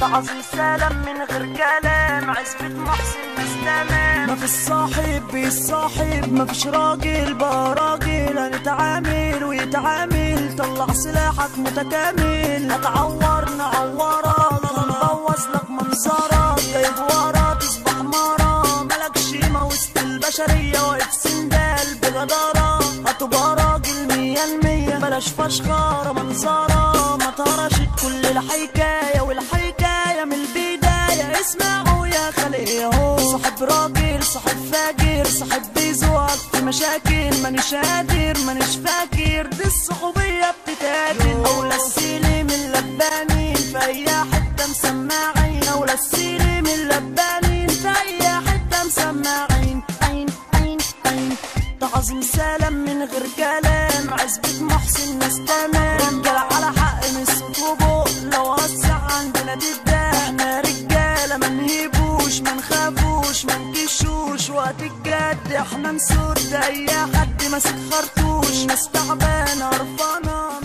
تعظيم سلام من غير كلام عزبة محسن ناس تمام ما في الصاحب بيصاحب ما فيش راجل بقى راجل هنتعامل ويتعامل طلع سلاحك متكامل هتعور نعورك هنبوظ لك منظرك جايب ورا تصبح مرة مالكش قيمة وسط البشرية واقف سندال بجدارة هتبقى راجل مية المية بلاش فشخرة منظرة ما ترشت كل الحكاية والحكاية من البداية اسمعوا يا خلق ياهو صاحب راجل صاحب فاجر صاحب بيزوق في مشاكل مانيش قادر مانيش فاكر دي الصحوبية بتتاكل أولى السيلي من لبانين في أي حتة مسماعين أولى السيلي من لبانين في أي حتة مسماعين عين عين عين تعظيم سلام من غير كلام عزبة محسن ناس تمام رجال على حق من الصوت وبق لو وسع عندنا تبدا احنا رجالة ما نهيبوش ما نخافوش ما نكشوش وقت الجد احنا نسود اي حد ماسك خرطوش ناس تعبانة قرفانة